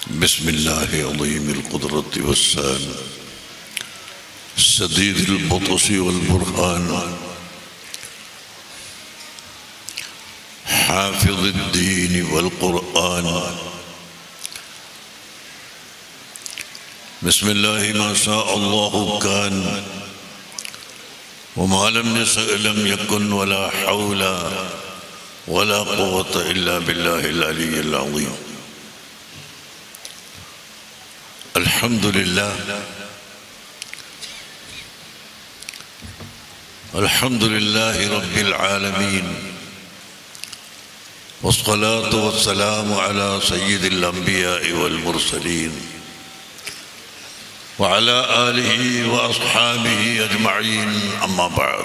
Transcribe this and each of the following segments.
بسم الله عظيم القدرة والسان سديد البطش والبرهان حافظ الدين والقرآن بسم الله ما شاء الله كان وما لم يشأ لم يكن ولا حول ولا قوة إلا بالله العلي العظيم الحمد لله الحمد لله رب العالمين والصلاة والسلام على سيد الأنبياء والمرسلين وعلى آله وأصحابه أجمعين أما بعد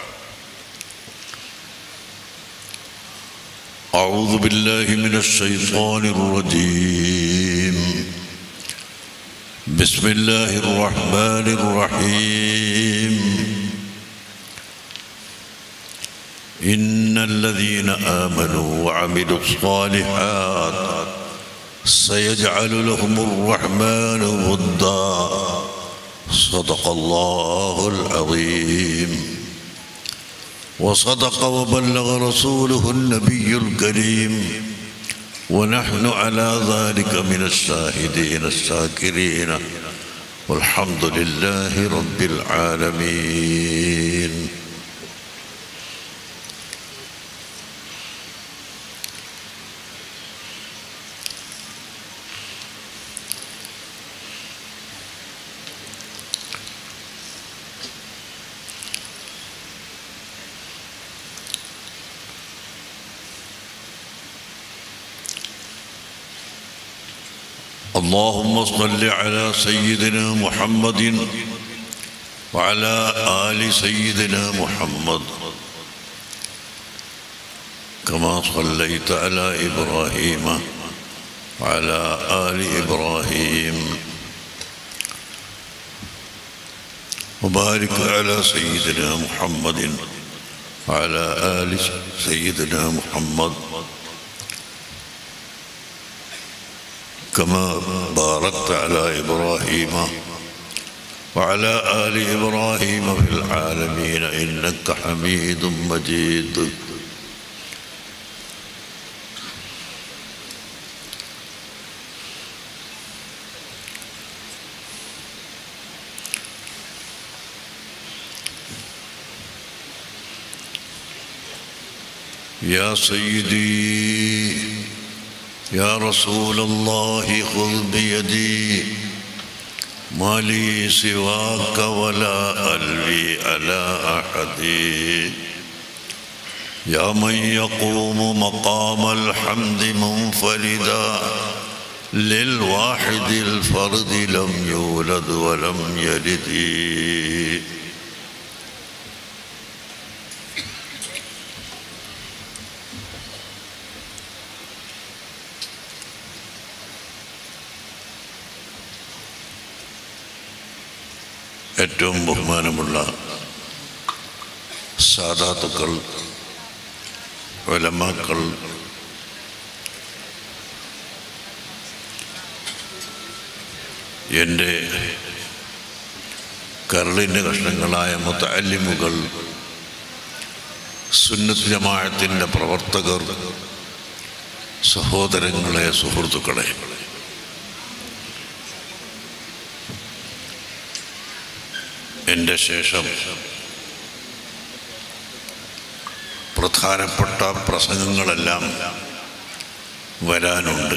أعوذ بالله من الشيطان الرجيم بسم الله الرحمن الرحيم إن الذين آمنوا وعملوا الصالحات سيجعل لهم الرحمن ودا صدق الله العظيم وصدق وبلغ رسوله النبي الكريم ونحن على ذلك من الشاهدين الشاكرين والحمد لله رب العالمين اللهم صل على سيدنا محمد وعلى آل سيدنا محمد كما صليت على إبراهيم وعلى آل إبراهيم وبارك على سيدنا محمد وعلى آل سيدنا محمد كما باركت على إبراهيم وعلى آل إبراهيم في العالمين إنك حميد مجيد يا سيدي يا رسول الله خذ بيدي ما لي سواك ولا ألوي على أحد يا من يقوم مقام الحمد منفردا للواحد الفرد لم يولد ولم يلد ഏറ്റവും ബഹുമാനമുള്ള സാധാത്തുക്കൾ വലമാക്കൾ എൻ്റെ കരളിൻ്റെ കഷ്ണങ്ങളായ മുത്തല്ലിമുകൾ സുന്നത്ത് ജമാഅത്തിൻ്റെ പ്രവർത്തകർ സഹോദരങ്ങളെ സുഹൃത്തുക്കളെ എൻ്റെ ശേഷം പ്രധാനപ്പെട്ട പ്രസംഗങ്ങളെല്ലാം വരാനുണ്ട്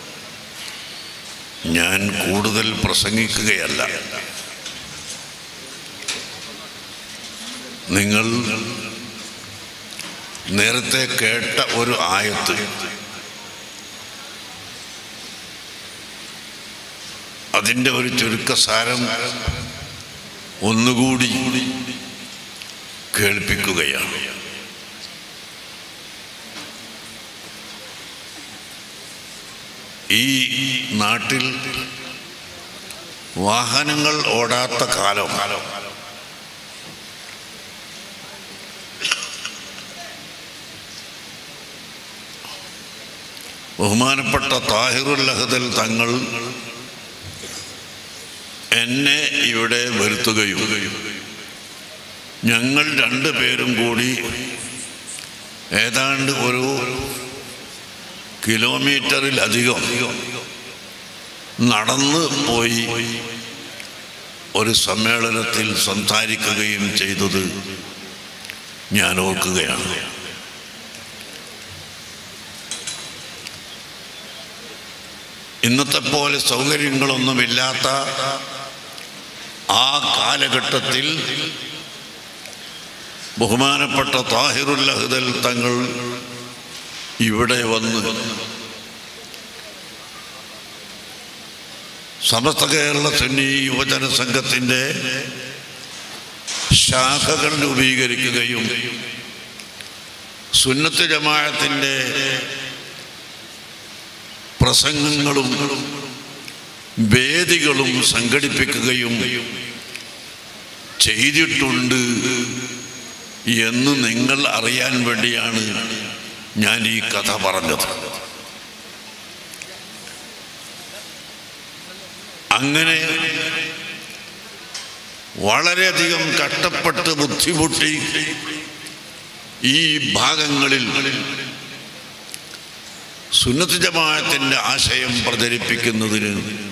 ഞാൻ കൂടുതൽ പ്രസംഗിക്കുകയല്ല നിങ്ങൾ നേരത്തെ കേട്ട ഒരു ആയത്ത് അതിൻ്റെ ഒരു ചുരുക്കസാരം ഒന്നുകൂടി കേൾപ്പിക്കുകയാണ് ഈ നാട്ടിൽ വാഹനങ്ങൾ ഓടാത്ത കാലം ബഹുമാനപ്പെട്ട താഹിറുൽ ലഹദൽ തങ്ങൾ എന്നെ ഇവിടെ വരുത്തുകയും ഞങ്ങൾ രണ്ടു പേരും കൂടി ഏതാണ്ട് ഒരു കിലോമീറ്ററിലധികം നടന്ന് പോയി ഒരു സമ്മേളനത്തിൽ സംസാരിക്കുകയും ചെയ്തത് ഞാൻ ഓർക്കുകയാണ് ഇന്നത്തെ പോലെ സൗകര്യങ്ങളൊന്നുമില്ലാത്ത ആ കാലഘട്ടത്തിൽ ബഹുമാനപ്പെട്ട താഹിറുൽ അഹ്ദൽ തങ്ങൾ ഇവിടെ വന്ന് സമസ്ത കേരള സുന്നി യുവജന സംഘത്തിൻ്റെ ശാഖകൾ രൂപീകരിക്കുകയും സുന്നത്ത് ജമാഅത്തിൻ്റെ പ്രസംഗങ്ങളും വേദികളും സംഘടിപ്പിക്കുകയും ചെയ്തിട്ടുണ്ട് എന്ന് നിങ്ങൾ അറിയാൻ വേണ്ടിയാണ് ഞാൻ ഈ കഥ പറഞ്ഞത് അങ്ങനെ വളരെയധികം കഷ്ടപ്പെട്ട് ബുദ്ധിമുട്ടി ഈ ഭാഗങ്ങളിൽ സുന്നത്ത് ജമാഅത്തിൻ്റെ ആശയം പ്രചരിപ്പിക്കുന്നതിന്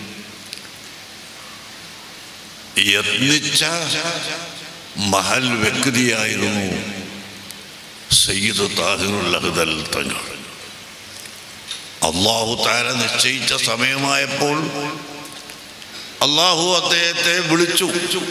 യത്നിച്ച മഹൽ വ്യക്തിയായിരുന്നു സയ്യിദ് താഹിറുൽ അഹ്ദൽ തങ്ങൾ അള്ളാഹു താര നിശ്ചയിച്ച സമയമായപ്പോൾ അള്ളാഹു അദ്ദേഹത്തെ വിളിച്ചു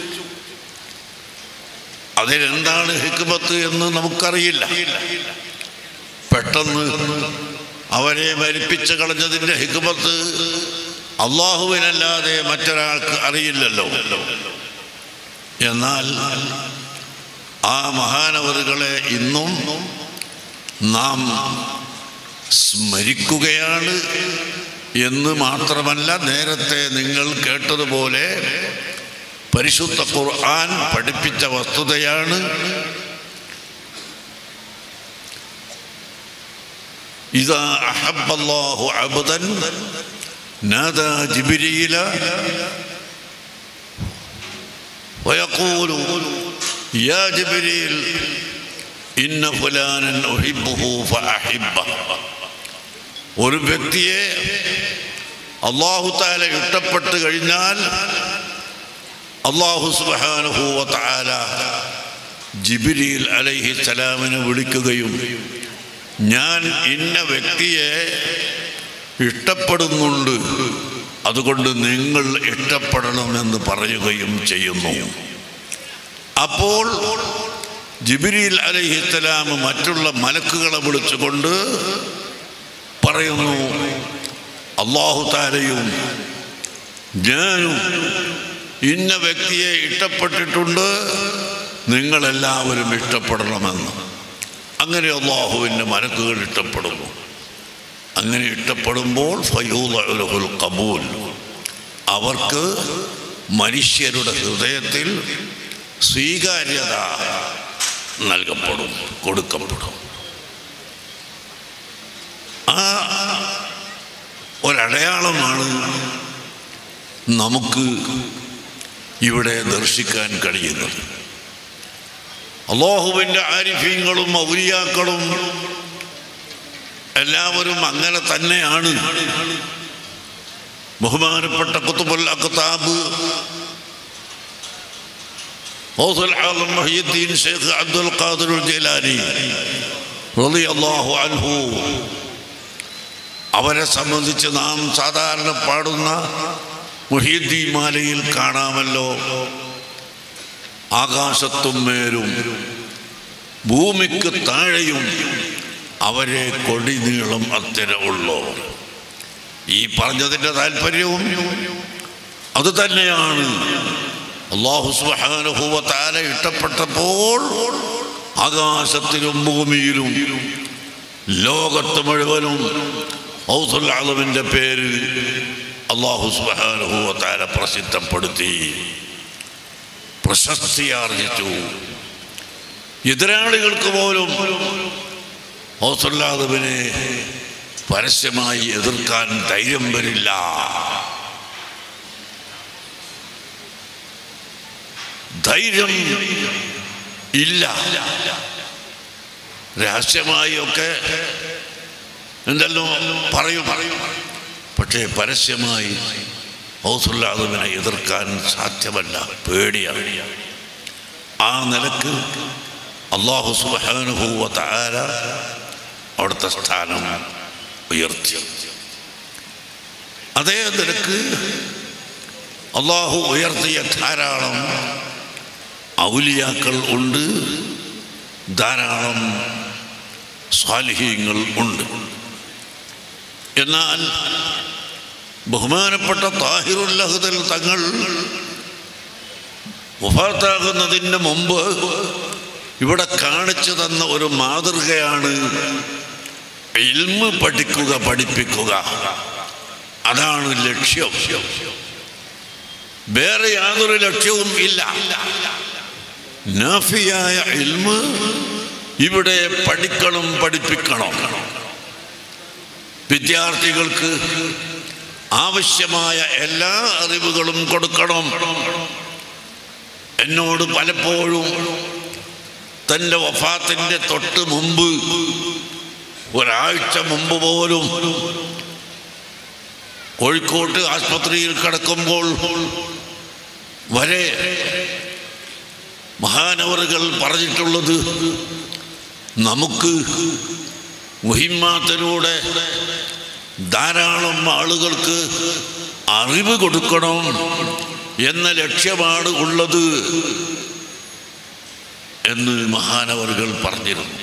അതിലെന്താണ് ഹിക്മത്ത് എന്ന് നമുക്കറിയില്ല പെട്ടെന്ന് അവരെ മരിപ്പിച്ച് കളഞ്ഞതിൻ്റെ ഹിക്മത്ത് അള്ളാഹുവിനല്ലാതെ മറ്റൊരാൾക്ക് അറിയില്ലല്ലോ എന്നാൽ ആ മഹാനവറുകളെ ഇന്നും നാം സ്മരിക്കുകയാണ് എന്ന് മാത്രമല്ല നേരത്തെ നിങ്ങൾ കേട്ടതുപോലെ പരിശുദ്ധ ഖുർആൻ പഠിപ്പിച്ച വസ്തുതയാണ് ഇതാ അഹബ്ബല്ലാഹു അബ്ദൻ നാദാ ജിബ്രീല ويقول يا جبريل إن فلانا أحبه فأحبه ഒരു വ്യക്തിയെ അള്ളാഹു താല ഇഷ്ടപ്പെട്ട് കഴിഞ്ഞാൽ അള്ളാഹു സുബാനുഹൂവ താല ജിബിരിൽ അലൈഹി സലാമിനെ വിളിക്കുകയും ഞാൻ ഇന്ന വ്യക്തിയെ ഇഷ്ടപ്പെടുന്നുണ്ട് അതുകൊണ്ട് നിങ്ങൾ ഇഷ്ടപ്പെടണമെന്ന് പറയുകയും ചെയ്യുന്നു അപ്പോൾ ജിബിരിൽ അലഹിസ്സലാം മറ്റുള്ള മലക്കുകളെ വിളിച്ചുകൊണ്ട് പറയുന്നു അള്ളാഹു താരയും ഞാനും ഇന്ന വ്യക്തിയെ ഇഷ്ടപ്പെട്ടിട്ടുണ്ട് നിങ്ങളെല്ലാവരും ഇഷ്ടപ്പെടണമെന്ന് അങ്ങനെ അള്ളാഹുവിൻ്റെ മലക്കുകൾ ഇഷ്ടപ്പെടുന്നു അങ്ങനെ ഇഷ്ടപ്പെടുമ്പോൾ ഫയൂൽ കബൂൽ അവർക്ക് മനുഷ്യരുടെ ഹൃദയത്തിൽ സ്വീകാര്യത നൽകപ്പെടും കൊടുക്കപ്പെടും ആ ഒരടയാളമാണ് നമുക്ക് ഇവിടെ ദർശിക്കാൻ കഴിയുന്നത് അള്ളാഹുവിൻ്റെ ആരിഫ്യങ്ങളും ഔലിയാക്കളും എല്ലാവരും അങ്ങനെ തന്നെയാണ് ബഹുമാനപ്പെട്ട കുത്തുബുൽ അഖ്താബ് ഓസുൽ ആലം മഹിയുദ്ദീൻ ഷെയ്ഖ് അബ്ദുൽ ഖാദിർ ജയിലാനി റളിയല്ലാഹു അൻഹു അവരെ സംബന്ധിച്ച് നാം സാധാരണ പാടുന്ന മുഹീദ്ദീൻ മാലയിൽ കാണാമല്ലോ ആകാശത്തും മേലും ഭൂമിക്ക് താഴെയും അവരെ കൊടിനീളം അത്തരമുള്ളവർ ഈ പറഞ്ഞതിൻ്റെ താല്പര്യവും അത് തന്നെയാണ് അള്ളാഹു സുഹാനുഭവത്താല ഇഷ്ടപ്പെട്ടപ്പോൾ ആകാശത്തിലും ഭൂമിയിലും ലോകത്ത് മുഴുവനും ഔസുൽ ആലമിൻ്റെ പേര് അള്ളാഹു സുഹാനുഭവത്താല പ്രസിദ്ധപ്പെടുത്തി പ്രശസ്തി ആർജിച്ചു എതിരാളികൾക്ക് പോലും ഔസുല്ലാദബിനെ പരസ്യമായി എതിർക്കാൻ ധൈര്യം വരില്ല ധൈര്യം ഇല്ല രഹസ്യമായി ഒക്കെ എന്തെല്ലോ പറയും പറയും പക്ഷേ പരസ്യമായി ഔസുല്ലാദുവിനെ എതിർക്കാൻ സാധ്യമല്ല പേടിയാണ് ആ നിലക്ക് അള്ളാഹു സുബാനുഭൂവ താര അവിടുത്തെ സ്ഥാനം ഉയർത്തി അതേ നിലക്ക് അള്ളാഹു ഉയർത്തിയ ധാരാളം ഔലിയാക്കൾ ഉണ്ട് ധാരാളം സ്വാലിഹ്യങ്ങൾ ഉണ്ട് എന്നാൽ ബഹുമാനപ്പെട്ട താഹിറുല്ലഹദൽ തങ്ങൾ വഫാത്താകുന്നതിന് മുമ്പ് ഇവിടെ കാണിച്ചു തന്ന ഒരു മാതൃകയാണ് ഇൽമ് പഠിക്കുക പഠിപ്പിക്കുക അതാണ് ലക്ഷ്യം വേറെ യാതൊരു ലക്ഷ്യവും ഇല്ല നാഫിയായ ഇൽമ് ഇവിടെ പഠിക്കണം പഠിപ്പിക്കണം വിദ്യാർത്ഥികൾക്ക് ആവശ്യമായ എല്ലാ അറിവുകളും കൊടുക്കണം എന്നോട് പലപ്പോഴും തൻ്റെ വഫാത്തിൻ്റെ തൊട്ട് മുമ്പ് ഒരാഴ്ച മുമ്പ് പോലും കോഴിക്കോട്ട് ആസ്പത്രിയിൽ കിടക്കുമ്പോൾ വരെ മഹാനവറുകൾ പറഞ്ഞിട്ടുള്ളത് നമുക്ക് മുഹിമാത്തിലൂടെ ധാരാളം ആളുകൾക്ക് അറിവ് കൊടുക്കണം എന്ന ലക്ഷ്യമാണ് ഉള്ളത് എന്ന് മഹാനവറുകൾ പറഞ്ഞിരുന്നു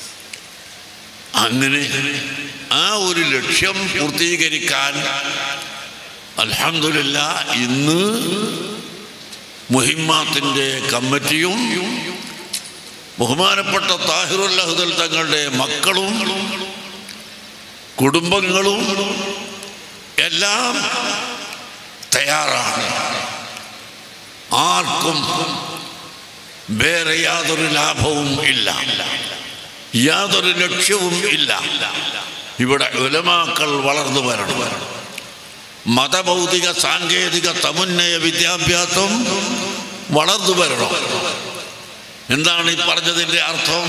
അങ്ങനെ ആ ഒരു ലക്ഷ്യം പൂർത്തീകരിക്കാൻ അൽഹംദുലില്ല ഇന്ന് മുഹിമാത്തിൻ്റെ കമ്മിറ്റിയും ബഹുമാനപ്പെട്ട താഹിറുൽ അഹ്ദൽ തങ്ങളുടെ മക്കളും കുടുംബങ്ങളും എല്ലാം തയ്യാറാണ് ആർക്കും വേറെ യാതൊരു ലാഭവും ഇല്ല യാതൊരു ലക്ഷ്യവും ഇല്ല ഇവിടെ ഉലമാക്കൾ വളർന്നു വരണം മതഭൗതിക സാങ്കേതിക തമുന്നയ വിദ്യാഭ്യാസം വളർന്നു വരണം എന്താണ് ഈ പറഞ്ഞതിൻ്റെ അർത്ഥം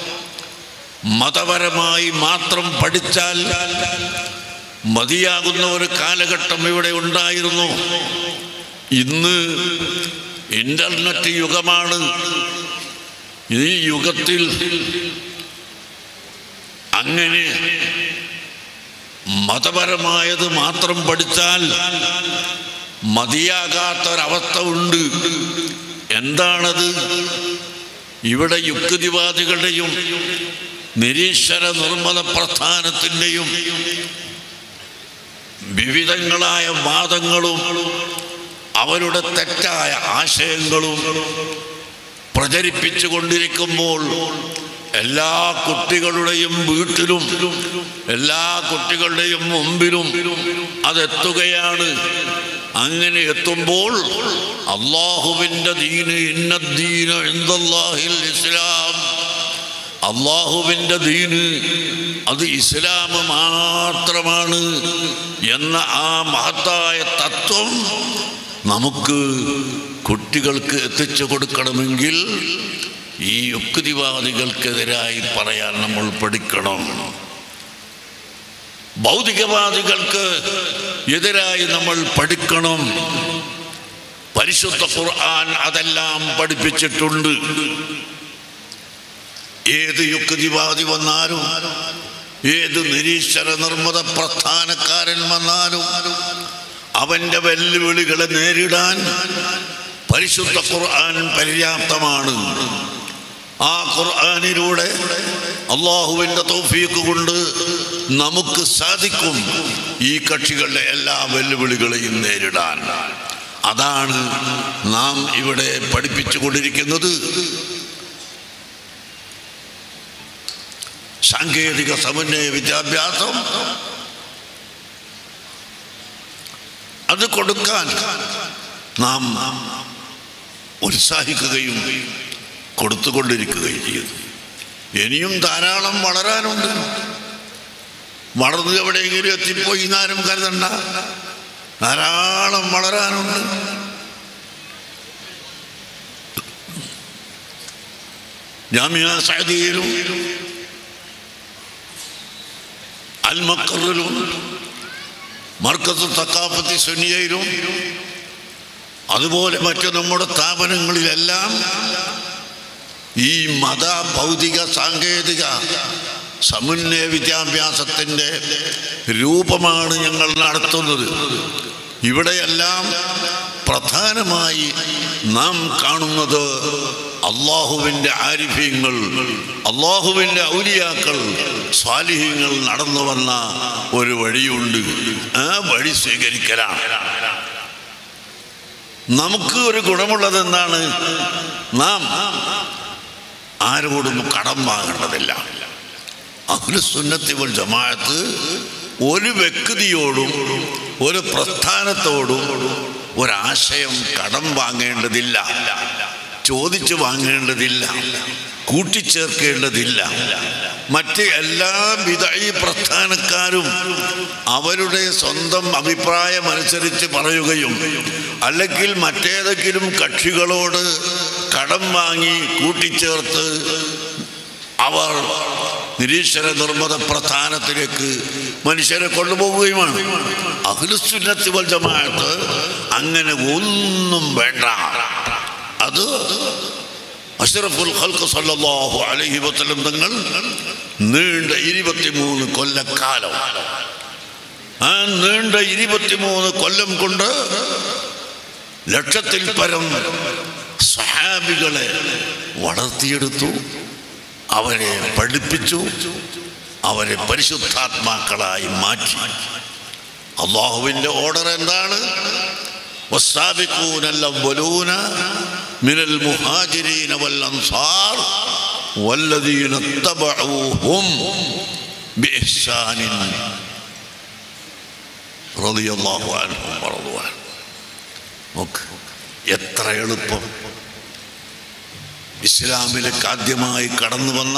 മതപരമായി മാത്രം പഠിച്ചാൽ മതിയാകുന്ന ഒരു കാലഘട്ടം ഇവിടെ ഉണ്ടായിരുന്നു ഇന്ന് ഇന്റർനെറ്റ് യുഗമാണ് ഈ യുഗത്തിൽ അങ്ങനെ മതപരമായത് മാത്രം പഠിച്ചാൽ മതിയാകാത്തൊരവസ്ഥ ഉണ്ട് എന്താണത് ഇവിടെ യുക്തിവാദികളുടെയും നിരീശ്വര നിർമ്മല പ്രസ്ഥാനത്തിൻ്റെയും വിവിധങ്ങളായ വാദങ്ങളും അവരുടെ തെറ്റായ ആശയങ്ങളും പ്രചരിപ്പിച്ചു കൊണ്ടിരിക്കുമ്പോൾ എല്ലാ കുട്ടികളുടെയും വീട്ടിലും എല്ലാ കുട്ടികളുടെയും മുമ്പിലും അതെത്തുകയാണ് അങ്ങനെ എത്തുമ്പോൾ അള്ളാഹുവിൻ്റെ ദീന് ഇന്നദ്ദീന എന്തല്ലാഹിൽ ഇസ്ലാം അള്ളാഹുവിൻ്റെ ദീന് അത് ഇസ്ലാം മാത്രമാണ് എന്ന ആ മഹത്തായ തത്വം നമുക്ക് കുട്ടികൾക്ക് എത്തിച്ചു കൊടുക്കണമെങ്കിൽ ഈ യുക്തിവാദികൾക്കെതിരായി പറയാൻ നമ്മൾ പഠിക്കണം ഭൗതികവാദികൾക്ക് എതിരായി നമ്മൾ പഠിക്കണം പരിശുദ്ധ ഖുർആൻ അതെല്ലാം പഠിപ്പിച്ചിട്ടുണ്ട് ഏത് യുക്തിവാദി വന്നാലും ഏത് നിരീശ്വര നിർമ്മത പ്രസ്ഥാനക്കാരൻ വന്നാലും അവന്റെ വെല്ലുവിളികളെ നേരിടാൻ പരിശുദ്ധ ഖുർആൻ പര്യാപ്തമാണ് ആ ഖുർആനിലൂടെ അള്ളാഹുവിൻ്റെ തൗഫീക്ക് കൊണ്ട് നമുക്ക് സാധിക്കും ഈ കക്ഷികളുടെ എല്ലാ വെല്ലുവിളികളെയും നേരിടാൻ അതാണ് നാം ഇവിടെ പഠിപ്പിച്ചു കൊണ്ടിരിക്കുന്നത് സാങ്കേതിക സമന്വയ വിദ്യാഭ്യാസം അത് കൊടുക്കാൻ നാം ഉത്സാഹിക്കുകയും കൊടുത്തുകൊണ്ടിരിക്കുകയും ചെയ്യുന്നു ഇനിയും ധാരാളം വളരാനുണ്ട് വളർന്നു എവിടെയെങ്കിലും എത്തിപ്പോയി എന്നാരും കരുതണ്ട ധാരാളം വളരാനുണ്ട് ജാമ്യ സഅദിയിലും അൽ മക്കറിലും മർക്കത്ത് തക്കാപ്പത്തി സുനിയയിലും അതുപോലെ മറ്റു നമ്മുടെ സ്ഥാപനങ്ങളിലെല്ലാം ഈ മത ഭൗതിക സാങ്കേതിക സമന്വയ വിദ്യാഭ്യാസത്തിൻ്റെ രൂപമാണ് ഞങ്ങൾ നടത്തുന്നത് ഇവിടെയെല്ലാം പ്രധാനമായി നാം കാണുന്നത് അള്ളാഹുവിൻ്റെ ആരിഫ്യങ്ങൾ അള്ളാഹുവിൻ്റെ ഔലിയാക്കൾ സ്വാലിഹ്യങ്ങൾ നടന്നു വന്ന ഒരു വഴിയുണ്ട് ആ വഴി സ്വീകരിക്കലാണ് നമുക്ക് ഒരു ഗുണമുള്ളത് എന്താണ് നാം ആരോടും കടം വാങ്ങേണ്ടതില്ല അഖിലുസുന്നത്തി വൽ ജമാഅത്ത് ഒരു വ്യക്തിയോടും ഒരു പ്രസ്ഥാനത്തോടും ഒരാശയം കടം വാങ്ങേണ്ടതില്ല ചോദിച്ചു വാങ്ങേണ്ടതില്ല കൂട്ടിച്ചേർക്കേണ്ടതില്ല മറ്റ് എല്ലാ വിധയി പ്രസ്ഥാനക്കാരും അവരുടെ സ്വന്തം അഭിപ്രായം അനുസരിച്ച് പറയുകയും അല്ലെങ്കിൽ മറ്റേതെങ്കിലും കക്ഷികളോട് കടം വാങ്ങി കൂട്ടിച്ചേർത്ത് അവർ നിരീശ്വര നിർമ്മത പ്രസ്ഥാനത്തിലേക്ക് മനുഷ്യരെ കൊണ്ടുപോവുകയുമാണ് അഖിലുസുന്നത്തി വൽ ജമാഅത്ത് അങ്ങനെ ഒന്നും വേണ്ട അത് അഷ്റഫുൽ ഖൽഖ് സല്ലല്ലാഹു അലൈഹി വസല്ലം തങ്ങൾ നീണ്ട ഇരുപത്തിമൂന്ന് കൊല്ലക്കാലം ആ നീണ്ട ഇരുപത്തിമൂന്ന് കൊല്ലം കൊണ്ട് ലക്ഷത്തിൽ പരം സഹാബികളെ വളർത്തിയെടുത്തു അവരെ പഠിപ്പിച്ചു അവരെ പരിശുദ്ധാത്മാക്കളായി മാറ്റി അള്ളാഹുവിൻ്റെ ഓർഡർ എന്താണ് والسابقون الأولون من المهاجرين والأنصار والذين اتبعوهم بإحسان رضي الله عنهم ورضوا عنه നോക്ക് എത്ര എളുപ്പം ഇസ്ലാമിലേക്ക് ആദ്യമായി കടന്നു വന്ന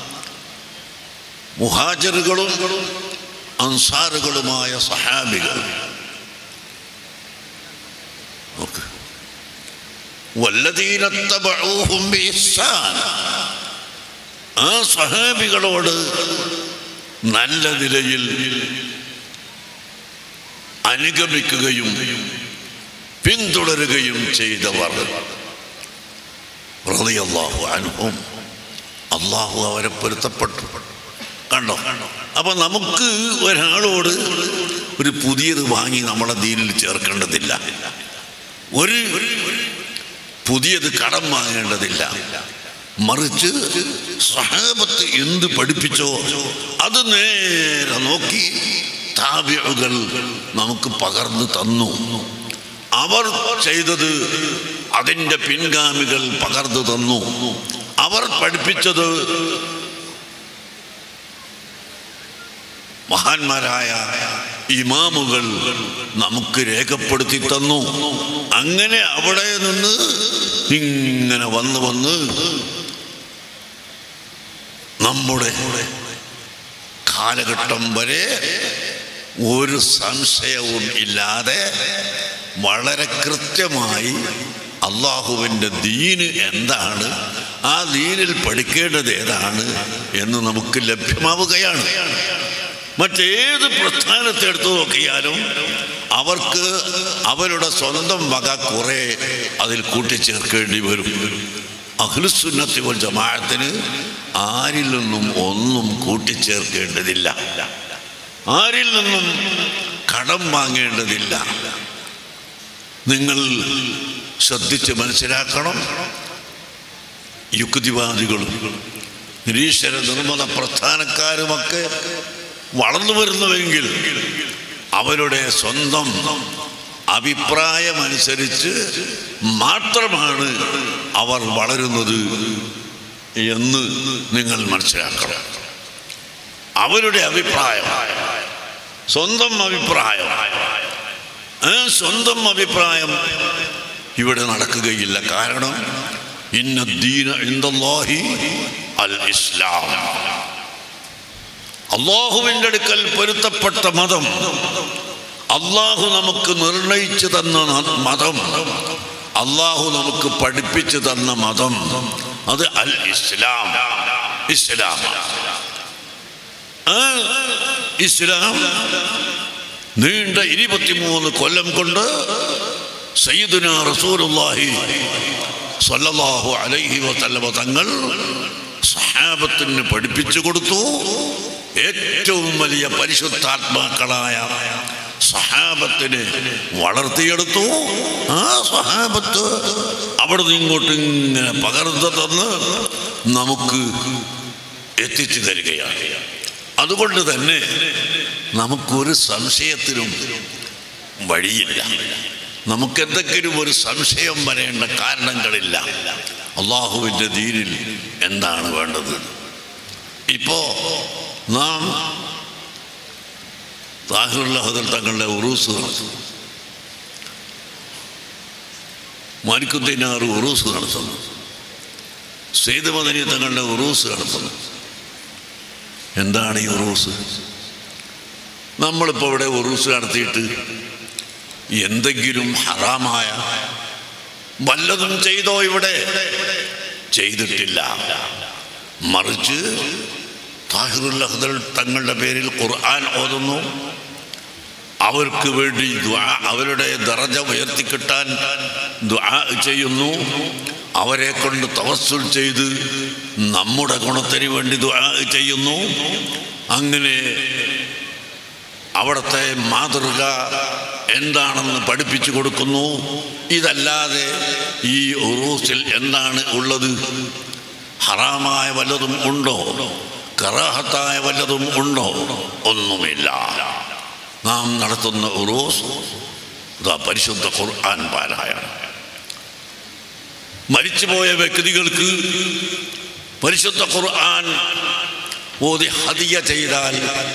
മുഹാജറുകളും അൻസാറുകളുമായ സഹാബികൾ നോക്ക് വല്ലദീന തബഊഹും ബിഇഹ്സാൻ ആ സഹാബികളോട് നല്ല നിലയിൽ അനുഗമിക്കുകയും പിന്തുടരുകയും ചെയ്തവർ റളിയല്ലാഹു അൻഹും അള്ളാഹു അവരെ പൊരുത്തപ്പെട്ടു കണ്ടോ അപ്പൊ നമുക്ക് ഒരാളോട് ഒരു പുതിയത് വാങ്ങി നമ്മളെ ദീനിൽ ചേർക്കേണ്ടതില്ല ഒരു പുതിയത് കടം വാങ്ങേണ്ടതില്ല മറിച്ച് സഹാബത്ത് എന്ത് പഠിപ്പിച്ചോ അത് നേരെ നോക്കി താബികൾ നമുക്ക് പകർന്നു തന്നു അവർ ചെയ്തത് അതിൻ്റെ പിൻഗാമികൾ പകർന്നു തന്നു അവർ പഠിപ്പിച്ചത് മഹാന്മാരായ ഇമാമുകൾ നമുക്ക് രേഖപ്പെടുത്തി തന്നു അങ്ങനെ അവിടെ നിന്ന് ഇങ്ങനെ വന്ന് വന്ന് നമ്മുടെ കാലഘട്ടം വരെ ഒരു സംശയവും ഇല്ലാതെ വളരെ കൃത്യമായി അള്ളാഹുവിൻ്റെ ദീന് എന്താണ് ആ ദീനിൽ പഠിക്കേണ്ടത് ഏതാണ് എന്ന് നമുക്ക് ലഭ്യമാവുകയാണ് മറ്റേത് പ്രസ്ഥാനത്തെ എടുത്തു നോക്കിയാലും അവർക്ക് അവരുടെ സ്വന്തം വക കുറെ അതിൽ കൂട്ടിച്ചേർക്കേണ്ടി വരും അഖിലുസുന്നത്തി വൽ ജമാഅത്തിന് ആരിൽ നിന്നും ഒന്നും കൂട്ടിച്ചേർക്കേണ്ടതില്ല ആരിൽ നിന്നും കടം വാങ്ങേണ്ടതില്ല നിങ്ങൾ ശ്രദ്ധിച്ച് മനസ്സിലാക്കണം യുക്തിവാദികളും നിരീശ്വര നിർമ്മത പ്രസ്ഥാനക്കാരുമൊക്കെ വളർന്നു വരുന്നുവെങ്കിൽ അവരുടെ സ്വന്തം അഭിപ്രായമനുസരിച്ച് മാത്രമാണ് അവർ വളരുന്നത് എന്ന് നിങ്ങൾ മനസ്സിലാക്കണം അവരുടെ അഭിപ്രായം സ്വന്തം അഭിപ്രായം ആ സ്വന്തം അഭിപ്രായം ഇവിടെ നടക്കുകയില്ല കാരണം ഇന്ന ദീന ഇന്ദല്ലാഹി അൽ ഇസ്ലാം അള്ളാഹുവിൻ്റെ അടുക്കൽ പൊരുത്തപ്പെട്ട മതം അള്ളാഹു നമുക്ക് നിർണയിച്ചു തന്ന ന- മതം അള്ളാഹു നമുക്ക് പഠിപ്പിച്ചു തന്ന മതം അത് അൽ ഇസ്ലാം ഇസ്ലാം ആ ഇസ്ലാം നീണ്ട ഇരുപത്തിമൂന്ന് കൊല്ലം കൊണ്ട് സയ്യിദുന റസൂലുള്ളാഹി സ്വല്ലല്ലാഹു അലൈഹി വസല്ലമ തങ്ങൾ സഹാബത്തിന് പഠിപ്പിച്ചു കൊടുത്തു ഏറ്റവും വലിയ പരിശുദ്ധാത്മാക്കളായ സഹാബത്തിനെ വളർത്തിയെടുത്തു ആ സഹാബത്ത് അവിടെ നിന്ന് ഇങ്ങോട്ട് ഇങ്ങനെ പകർന്നു തന്ന് നമുക്ക് എത്തിച്ചു തരികയാണ് അതുകൊണ്ട് തന്നെ നമുക്കൊരു സംശയത്തിനും വഴിയില്ല നമുക്കെന്തെങ്കിലും ഒരു സംശയം വരേണ്ട കാരണങ്ങളില്ല അള്ളാഹുവിൻ്റെ ദീനിൽ എന്താണ് വേണ്ടത് ഇപ്പോൾ നാം താഹിറുല്ലാഹുദൽ തങ്ങളുടെ ഉറൂസ് നടത്തുന്നു മാലിക്കുദ്ദീനാറ് ഉറൂസ് നടത്തുന്നു സെയ്ദ് മദനി തങ്ങളുടെ ഉറൂസ് നടത്തുന്നു എന്താണ് ഈ ഉറൂസ് നമ്മളിപ്പോൾ ഇവിടെ ഉറൂസ് നടത്തിയിട്ട് എന്തെങ്കിലും ഹറാമായ വല്ലതും ചെയ്തോ ഇവിടെ ചെയ്തിട്ടില്ല മറിച്ച് താഹിറുൽ അഹ്ദൽ തങ്ങളുടെ പേരിൽ ഖുർആൻ ഓതുന്നു അവർക്ക് വേണ്ടി ദ്വാ അവരുടെ ദറജ ഉയർത്തിക്കിട്ടാൻ ദ്വാ ചെയ്യുന്നു അവരെ കൊണ്ട് തവസ്സുൽ ചെയ്ത് നമ്മുടെ ഗുണത്തിന് വേണ്ടി ദ്വാ ചെയ്യുന്നു അങ്ങനെ അവിടുത്തെ മാതൃക എന്താണെന്ന് പഠിപ്പിച്ചു കൊടുക്കുന്നു ഇതല്ലാതെ ഈ ഉറൂസിൽ എന്താണ് ഉള്ളത് ഹറാമായ വല്ലതും ഉണ്ടോ കറാഹത്തായ വല്ലതും ഉണ്ടോ ഒന്നുമില്ല നാം നടത്തുന്ന ഉറൂസ് ഇതാ പരിശുദ്ധ ഖുർആൻ പാരായണം മരിച്ചുപോയ വ്യക്തികൾക്ക് പരിശുദ്ധ ഖുർആൻ ഓതി ഹദിയ ചെയ്താൽ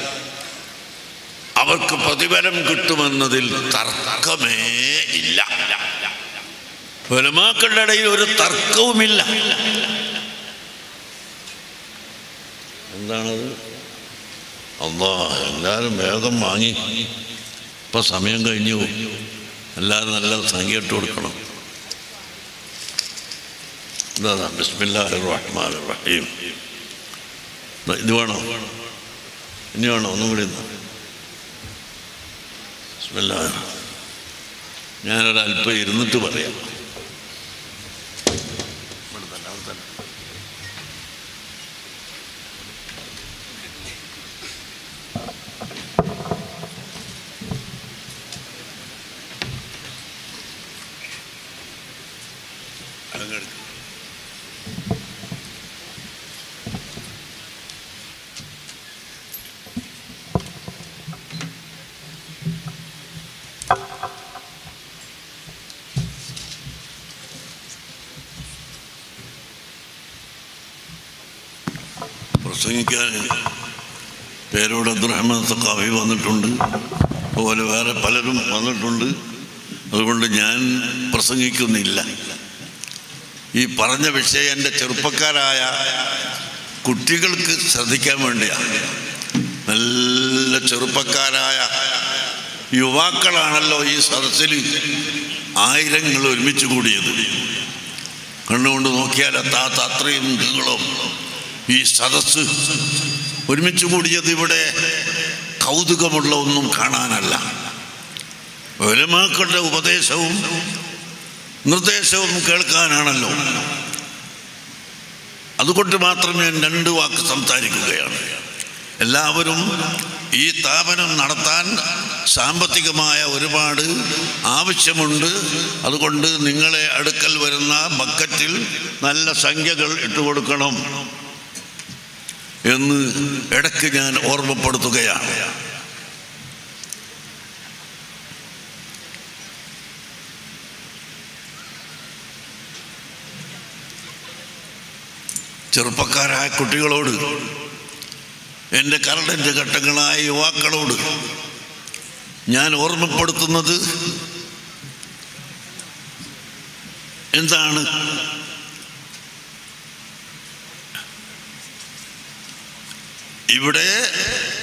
അവർക്ക് പ്രതിഫലം കിട്ടുമെന്നതിൽ തർക്കമേ ഇല്ല ഉലമാക്കളുടെ ഇടയിൽ ഒരു തർക്കവുമില്ല എന്താണത് അള്ളാ എല്ലാവരും വേഗം വാങ്ങി ഇപ്പൊ സമയം കഴിഞ്ഞു എല്ലാവരും നല്ല സംഖ്യ ഇട്ട് കൊടുക്കണം ഇതാ ബിസ്മില്ലാഹി റഹ്മാൻ റഹീം ദാ ഇത് വേണോ ഇനി വേണോ ഒന്നും കൂടി ഇന്ന് ബിസ്മില്ലാഹി ഞാനൊരല്പം ഇരുന്നിട്ട് പറയാം ഇവിടെ തന്നെ, അവിടെ തന്നെ. അങ്ങെടുക്ക്. പ്രസംഗിക്കാൻ പേരോട് അബ്ദുറഹ്മാൻ സഖാഫി വന്നിട്ടുണ്ട് അതുപോലെ വേറെ പലരും വന്നിട്ടുണ്ട് അതുകൊണ്ട് ഞാൻ പ്രസംഗിക്കുന്നില്ല ഈ പറഞ്ഞ വിഷയം എൻ്റെ ചെറുപ്പക്കാരായ കുട്ടികൾക്ക് ശ്രദ്ധിക്കാൻ വേണ്ടിയാണ് നല്ല ചെറുപ്പക്കാരായ യുവാക്കളാണല്ലോ ഈ സദസ്സിൽ ആയിരങ്ങൾ ഒരുമിച്ച് കൂടിയത് കണ്ണുകൊണ്ട് നോക്കിയാൽ എത്താത്ത അത്രയും മൃഗങ്ങളും ഈ സദസ്സ് ഒരുമിച്ച് കൂടിയത് ഇവിടെ കൗതുകമുള്ള ഒന്നും കാണാനല്ല ഒലമാക്കളുടെ ഉപദേശവും നിർദ്ദേശവും കേൾക്കാനാണല്ലോ അതുകൊണ്ട് മാത്രം ഞാൻ രണ്ട് വാക്ക് സംസാരിക്കുകയാണ് എല്ലാവരും ഈ സ്ഥാപനം നടത്താൻ സാമ്പത്തികമായ ഒരുപാട് ആവശ്യമുണ്ട് അതുകൊണ്ട് നിങ്ങളെ അടുക്കൽ വരുന്ന ബക്കറ്റിൽ നല്ല സംഖ്യകൾ ഇട്ടുകൊടുക്കണം എന്ന് ഇടയ്ക്ക് ഞാൻ ഓർമ്മപ്പെടുത്തുകയാണ് ചെറുപ്പക്കാരായ കുട്ടികളോട് എൻ്റെ കരടിൻ്റെ ഘട്ടങ്ങളായ യുവാക്കളോട് ഞാൻ ഓർമ്മപ്പെടുത്തുന്നത് എന്താണ് ഇവിടെ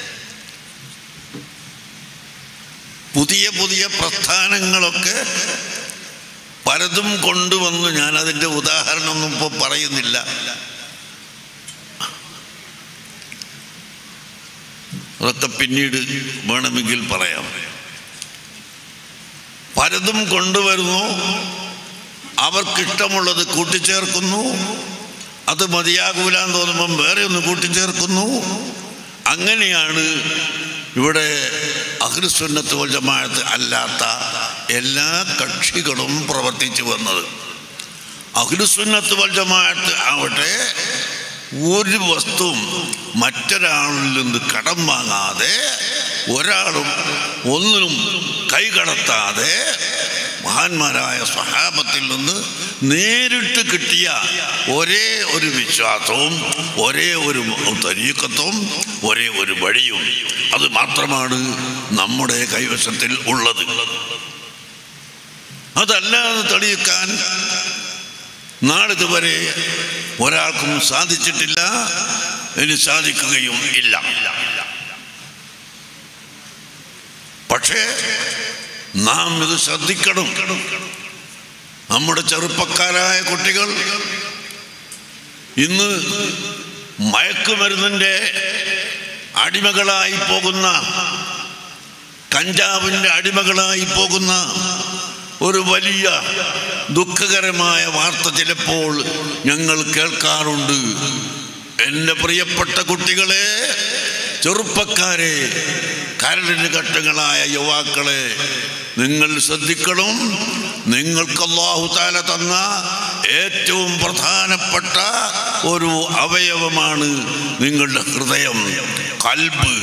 പുതിയ പുതിയ പ്രസ്ഥാനങ്ങളൊക്കെ പലതും കൊണ്ടുവന്നു ഞാൻ അതിൻ്റെ ഉദാഹരണമൊന്നും ഇപ്പോൾ പറയുന്നില്ല അതൊക്കെ പിന്നീട് വേണമെങ്കിൽ പറയാം പലതും കൊണ്ടുവരുന്നു അവർക്കിഷ്ടമുള്ളത് കൂട്ടിച്ചേർക്കുന്നു അത് മതിയാകൂലാന്ന് തോന്നുമ്പം വേറെ ഒന്ന് കൂട്ടിച്ചേർക്കുന്നു അങ്ങനെയാണ് ഇവിടെ അഖിൽസുന്നത്ത് വൽ ജമാഅത്ത് അല്ലാത്ത എല്ലാ കക്ഷികളും പ്രവർത്തിച്ചു വന്നത് അഖിൽസുന്നത്ത് വൽ ജമാഅത്ത് ആവട്ടെ ഒരു വസ്തുവും മറ്റൊരാളിൽ നിന്ന് കടം വാങ്ങാതെ ഒരാളും ഒന്നിനും കൈകടത്താതെ മഹാന്മാരായ സ്വഹാബത്തിൽ നിന്ന് നേരിട്ട് കിട്ടിയ ഒരേ ഒരു വിശ്വാസവും ഒരേ ഒരു തരീക്കത്തും ഒരേ ഒരു വഴിയും അത് മാത്രമാണ് നമ്മുടെ കൈവശത്തിൽ ഉള്ളത് അതല്ലാതെ തെളിയിക്കാൻ നാളിതുവരെ ഒരാൾക്കും സാധിച്ചിട്ടില്ല ഇനി സാധിക്കുകയും ഇല്ല പക്ഷേ നാം ഇത് ശ്രദ്ധിക്കണം നമ്മുടെ ചെറുപ്പക്കാരായ കുട്ടികൾ ഇന്ന് മയക്കുമരുന്നിൻ്റെ അടിമകളായി പോകുന്ന കഞ്ചാവിൻ്റെ അടിമകളായി പോകുന്ന ഒരു വലിയ ദുഃഖകരമായ വാർത്ത ചിലപ്പോൾ ഞങ്ങൾ കേൾക്കാറുണ്ട് എൻ്റെ പ്രിയപ്പെട്ട കുട്ടികളെ ചെറുപ്പക്കാരെ കരടിന് ഘട്ടങ്ങളായ യുവാക്കളെ നിങ്ങൾ ശ്രദ്ധിക്കണം നിങ്ങൾക്ക് അള്ളാഹു താല തന്ന ഏറ്റവും പ്രധാനപ്പെട്ട ഒരു അവയവമാണ് നിങ്ങളുടെ ഹൃദയം കൽബ്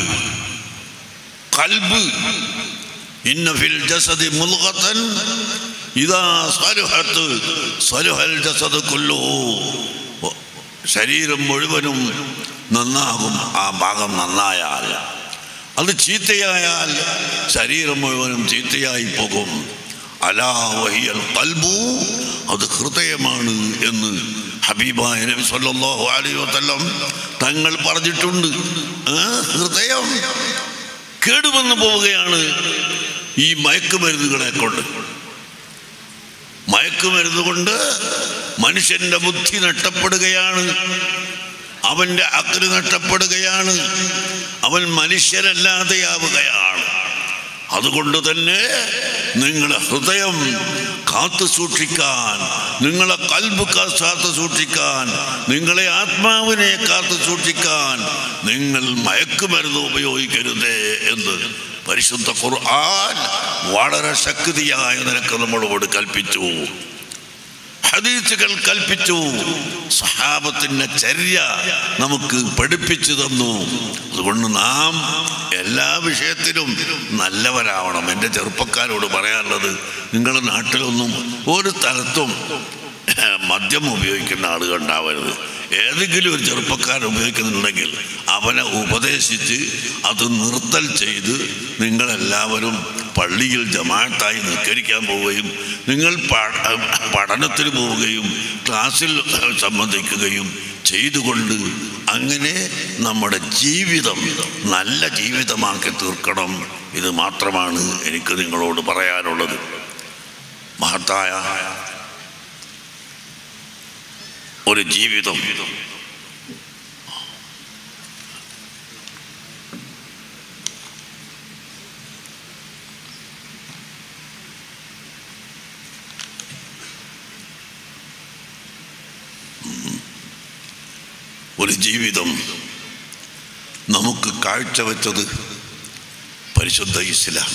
കൽബ് ഇന്ന ഫിൽ ജസദി മുൽഗത്തൻ ഇതാ സലുഹത്ത് സലുഹൽ ജസദ് കുല്ലുഹു ശരീരം മുഴുവനും നന്നാകും ആ ഭാഗം നന്നായാൽ അത് ചീത്തയായാൽ ശരീരം മുഴുവനും ചീത്തയായി പോകും അലാ വഹിയൽ കൽബു അത് ഹൃദയമാണ് എന്ന് ഹബീബായ നബി സല്ലല്ലാഹു അലൈഹി വസല്ലം തങ്ങൾ പറഞ്ഞിട്ടുണ്ട് ആ ഹൃദയം കേടുവന്നു പോവുകയാണ് ഈ മയക്കുമരുന്നുകളെ കൊണ്ട് മയക്കുമരുന്ന് കൊണ്ട് മനുഷ്യന്റെ ബുദ്ധി നഷ്ടപ്പെടുകയാണ് അവന്റെ അക്രി നഷ്ടപ്പെടുകയാണ് അവൻ മനുഷ്യരല്ലാതെയാവുകയാണ് അതുകൊണ്ട് തന്നെ നിങ്ങളെ ഹൃദയം കാത്തു സൂക്ഷിക്കാൻ നിങ്ങളെ കൽബ് കാത്തു സൂക്ഷിക്കാൻ നിങ്ങളെ ആത്മാവിനെ കാത്തു സൂക്ഷിക്കാൻ നിങ്ങൾ മയക്കുമരുന്ന് ഉപയോഗിക്കരുത് എന്ന് പരിശുദ്ധ ഖുർആൻ വളരെ ശക്തിയായ നിനക്ക് നമ്മളോട് കൽപ്പിച്ചു ഹദീസുകൾ കൽപ്പിച്ചു സഹാബത്തിന്റെ ചര്യ നമുക്ക് പഠിപ്പിച്ചു തന്നു അതുകൊണ്ട് നാം എല്ലാ വിഷയത്തിലും നല്ലവരാവണം എൻ്റെ ചെറുപ്പക്കാരോട് പറയാനുള്ളത് നിങ്ങളുടെ നാട്ടിലൊന്നും ഒരു സ്ഥലത്തും മദ്യം ഉപയോഗിക്കുന്ന ആളുകൾ ഉണ്ടാവരുത് ഏതെങ്കിലും ഒരു ചെറുപ്പക്കാരൻ ഉപയോഗിക്കുന്നുണ്ടെങ്കിൽ അവനെ ഉപദേശിച്ച് അത് നിർത്തൽ ചെയ്ത് നിങ്ങളെല്ലാവരും പള്ളിയിൽ ജമാഅത്തായി നിസ്കരിക്കാൻ പോവുകയും നിങ്ങൾ പ- പഠനത്തിന് പോവുകയും ക്ലാസ്സിൽ സംബന്ധിക്കുകയും ചെയ്തുകൊണ്ട് അങ്ങനെ നമ്മുടെ ജീവിതം നല്ല ജീവിതമാക്കി തീർക്കണം ഇത് മാത്രമാണ് എനിക്ക് നിങ്ങളോട് പറയാനുള്ളത് മഹത്തായ ഒരു ജീവിതം ഒരു ജീവിതം നമുക്ക് കാഴ്ചവെച്ചത് പരിശുദ്ധ ഇസ്ലാം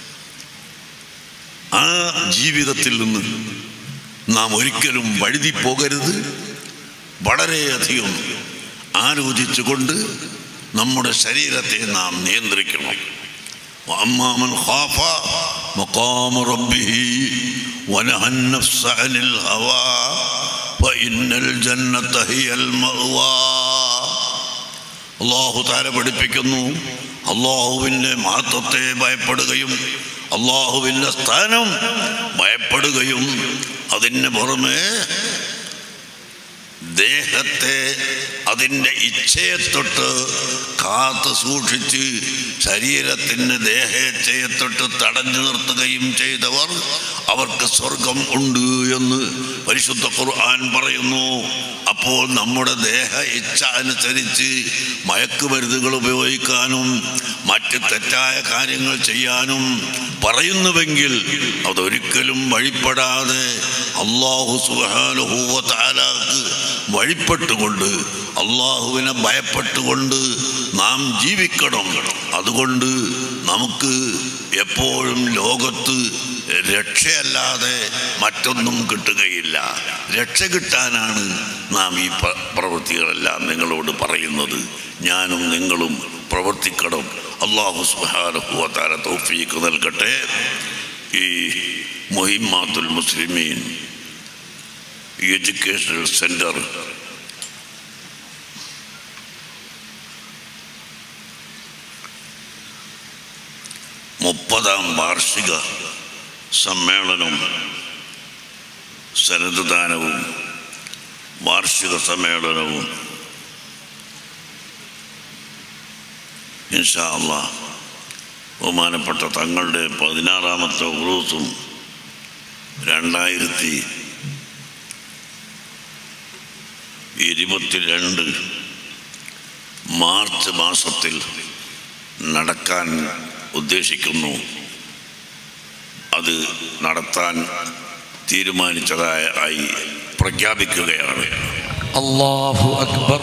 ആ ജീവിതത്തിൽ നിന്ന് നാം ഒരിക്കലും വഴുതി പോകരുത് വളരെയധികം ആലോചിച്ചുകൊണ്ട് നമ്മുടെ ശരീരത്തെ നാം നിയന്ത്രിക്കണം وأما من خاف مقام ربه ونهى النفس عن الهوى فإن الجنة هي المأوى അള്ളാഹു താര പഠിപ്പിക്കുന്നു അള്ളാഹുവിൻ്റെ മഹത്വത്തെ ഭയപ്പെടുകയും അള്ളാഹുവിൻ്റെ സ്ഥാനം ഭയപ്പെടുകയും അതിന് പുറമെ ദേഹത്തെ അതിൻ്റെ ഇച്ഛയെ തൊട്ട് കാത്തു സൂക്ഷിച്ച് ശരീരത്തിൻ്റെ ദേഹേച്ഛയെ തൊട്ട് തടഞ്ഞു നിർത്തുകയും ചെയ്തവർ അവർക്ക് സ്വർഗം ഉണ്ട് എന്ന് പരിശുദ്ധ ഖുർആൻ പറയുന്നു അപ്പോൾ നമ്മുടെ ദേഹ ഇച്ഛ അനുസരിച്ച് മയക്കുമരുന്നുകൾ ഉപയോഗിക്കാനും മറ്റ് തെറ്റായ കാര്യങ്ങൾ ചെയ്യാനും പറയുന്നുവെങ്കിൽ അതൊരിക്കലും വഴിപ്പെടാതെ അള്ളാഹു സുഹാനുഭൂവത്താലാക്ക് വഴിപ്പെട്ടുകൊണ്ട് അള്ളാഹുവിനെ ഭയപ്പെട്ടുകൊണ്ട് നാം ജീവിക്കണം അതുകൊണ്ട് നമുക്ക് എപ്പോഴും ലോകത്ത് രക്ഷയല്ലാതെ മറ്റൊന്നും കിട്ടുകയില്ല രക്ഷ കിട്ടാനാണ് നാം ഈ പ്ര- പ്രവൃത്തികളെല്ലാം നിങ്ങളോട് പറയുന്നത് ഞാനും നിങ്ങളും പ്രവർത്തിക്കണം അള്ളാഹു സുഹാനുഭൂവത്താല തോഫീക്ക് നൽകട്ടെ ഈ മൊഹിമാത്തുൽ മുസ്ലിമീൻ എഡ്യൂക്കേഷണൽ സെൻറ്റർ മുപ്പതാം വാർഷിക സമ്മേളനം സന്നദ്ധദാനവും വാർഷിക സമ്മേളനവും ഇൻഷാ അള്ളാ ബഹുമാനപ്പെട്ട തങ്ങളുടെ പതിനാറാമത്തെ ഉറൂസും രണ്ടായിരത്തി ഇരുപത്തിരണ്ട് മാർച്ച് മാസത്തിൽ നടക്കാൻ ഉദ്ദേശിക്കുന്നു അത് നടത്താൻ തീരുമാനിച്ചതായ ആയി പ്രഖ്യാപിക്കുകയാണ് അല്ലാഹു അക്ബർ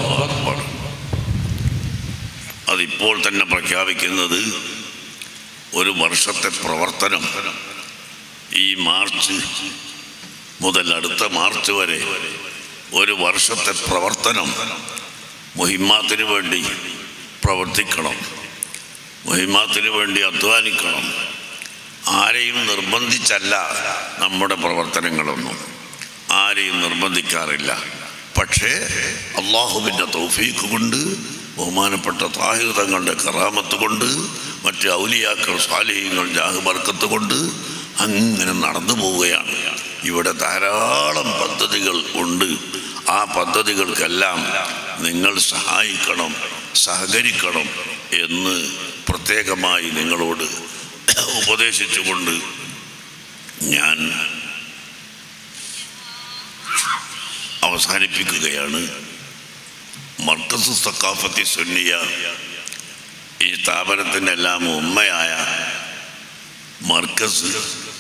അതിപ്പോൾ തന്നെ പ്രഖ്യാപിക്കുന്നത് ഒരു വർഷത്തെ പ്രവർത്തനം ഈ മാർച്ച് മുതൽ അടുത്ത മാർച്ച് വരെ ഒരു വർഷത്തെ പ്രവർത്തനം മുഹിമാത്തിന് വേണ്ടി പ്രവർത്തിക്കണം മുഹിമാത്തിന് വേണ്ടി അധ്വാനിക്കണം ആരെയും നിർബന്ധിച്ചല്ല നമ്മുടെ പ്രവർത്തനങ്ങളൊന്നും ആരെയും നിർബന്ധിക്കാറില്ല പക്ഷേ അള്ളാഹുവിൻ്റെ തൗഫീക്ക് കൊണ്ട് ബഹുമാനപ്പെട്ട താഹിർ തങ്ങളുടെ കറാമത്ത് കൊണ്ട് മറ്റ് ഔലിയാക്കൾ സ്വാലിഹ്യങ്ങൾ ജാഹുബർക്കത്ത് കൊണ്ട് അങ്ങനെ നടന്നു പോവുകയാണ് ഇവിടെ ധാരാളം പദ്ധതികൾ ഉണ്ട് ആ പദ്ധതികൾക്കെല്ലാം നിങ്ങൾ സഹായിക്കണം സഹകരിക്കണം എന്ന് പ്രത്യേകമായി നിങ്ങളോട് ഉപദേശിച്ചുകൊണ്ട് ഞാൻ അവസാനിപ്പിക്കുകയാണ് മർക്കസ് സക്കാഫത്തി സുന്നിയ ഈ സ്ഥാപനത്തിൻ്റെ എല്ലാം ഉമ്മയായ മർക്കസ്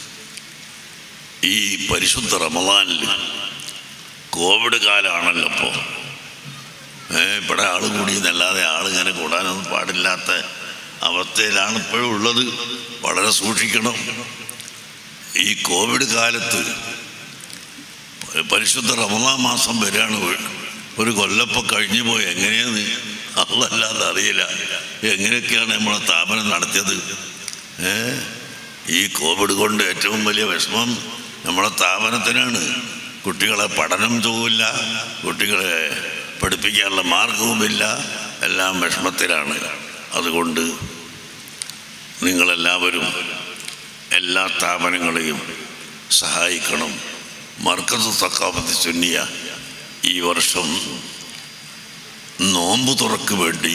ഈ പരിശുദ്ധ റമദാനിൽ കോവിഡ് കാലമാണല്ലോ ഇപ്പോൾ ഇവിടെ ആൾ കൂടിയെന്നല്ലാതെ ആളിങ്ങനെ കൂടാനൊന്നും പാടില്ലാത്ത അവസ്ഥയിലാണ് ഇപ്പോഴും ഉള്ളത് വളരെ സൂക്ഷിക്കണം ഈ കോവിഡ് കാലത്ത് പരിശുദ്ധ റമദാൻ മാസം വരികയാണ് ഒരു കൊല്ലപ്പം കഴിഞ്ഞു പോയി എങ്ങനെയാണ് അല്ലല്ലാതെ അറിയില്ല എങ്ങനെയൊക്കെയാണ് നമ്മളെ സ്ഥാപനം നടത്തിയത് ഏ ഈ കോവിഡ് കൊണ്ട് ഏറ്റവും വലിയ വിഷമം നമ്മളെ സ്ഥാപനത്തിനാണ് കുട്ടികളെ പഠനം പോവില്ല കുട്ടികളെ പഠിപ്പിക്കാനുള്ള മാർഗവുമില്ല എല്ലാം വിഷമത്തിലാണ് അതുകൊണ്ട് നിങ്ങളെല്ലാവരും എല്ലാ സ്ഥാപനങ്ങളെയും സഹായിക്കണം മർക്കസ് സക്കാഫത്ത് സുന്നിയ ഈ വർഷം നോമ്പ് തുറക്ക് വേണ്ടി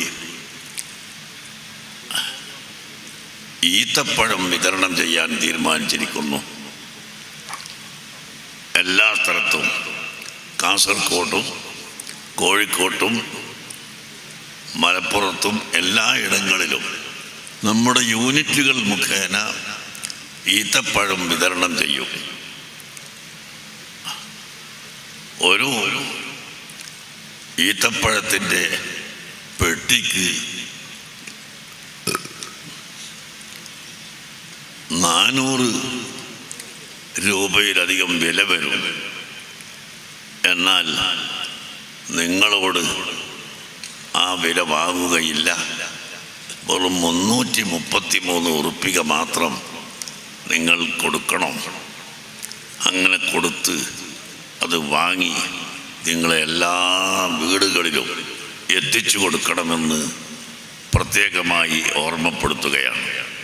ഈത്തപ്പഴം വിതരണം ചെയ്യാൻ തീരുമാനിച്ചിരിക്കുന്നു എല്ലാ സ്ഥലത്തും കാസർഗോട്ടും കോഴിക്കോട്ടും മലപ്പുറത്തും എല്ലായിടങ്ങളിലും നമ്മുടെ യൂണിറ്റുകൾ മുഖേന ഈത്തപ്പഴം വിതരണം ചെയ്യും ഒരു ഈത്തപ്പഴത്തിൻ്റെ പെട്ടിക്ക് നാനൂറ് രൂപയിലധികം വില വരും എന്നാൽ നിങ്ങളോട് ആ വില വാങ്ങുകയില്ല വെറും മുന്നൂറ്റി മുപ്പത്തി മൂന്ന് ഉറുപ്പിക മാത്രം നിങ്ങൾ കൊടുക്കണം അങ്ങനെ കൊടുത്ത് അത് വാങ്ങി നിങ്ങളെ എല്ലാ വീടുകളിലും എത്തിച്ചു കൊടുക്കണമെന്ന് പ്രത്യേകമായി ഓർമ്മപ്പെടുത്തുകയാണ്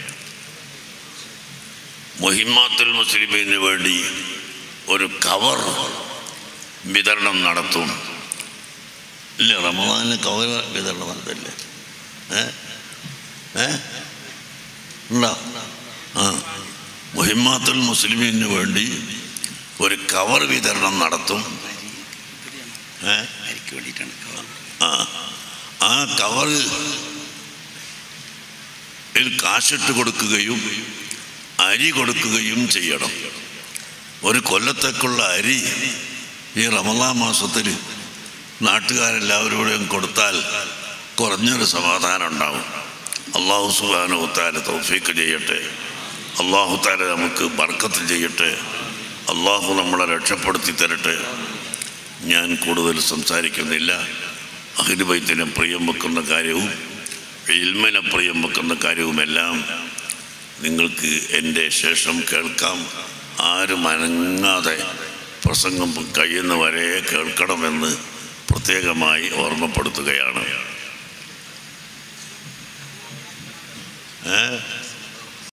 മുഹിമാത്തുൽ മുസ്ലിമിന് വേണ്ടി ഒരു കവർ വിതരണം നടത്തും ഇല്ല റമദാനിന് കവർ വിതരണം നടത്തല്ലേ ഏ ഏ ഉണ്ടോ ആ മുഹിമാത്തുൽ മുസ്ലിമിന് വേണ്ടി ഒരു കവർ വിതരണം നടത്തും ഏ അരിക്ക് വേണ്ടിയിട്ടാണ് ആ ആ കവർ ിൽ കാശിട്ട് കൊടുക്കുകയും അരി കൊടുക്കുകയും ചെയ്യണം ഒരു കൊല്ലത്തേക്കുള്ള അരി ഈ റമദാ മാസത്തിൽ നാട്ടുകാരെല്ലാവരോടും കൊടുത്താൽ കുറഞ്ഞൊരു സമാധാനം ഉണ്ടാവും അള്ളാഹു സുബാനു താല തൗഫീക്ക് ചെയ്യട്ടെ അള്ളാഹു താല നമുക്ക് ബർക്കത്ത് ചെയ്യട്ടെ അള്ളാഹു നമ്മളെ രക്ഷപ്പെടുത്തി തരട്ടെ ഞാൻ കൂടുതൽ സംസാരിക്കുന്നില്ല അഹിരുബൈത്തിനെ പ്രിയം വെക്കുന്ന കാര്യവും ഇൽമനെ പ്രിയം വെക്കുന്ന കാര്യവുമെല്ലാം നിങ്ങൾക്ക് എൻ്റെ ശേഷം കേൾക്കാം ആരും അനങ്ങാതെ പ്രസംഗം കഴിയുന്നവരെ കേൾക്കണമെന്ന് പ്രത്യേകമായി ഓർമ്മപ്പെടുത്തുകയാണ് ഏ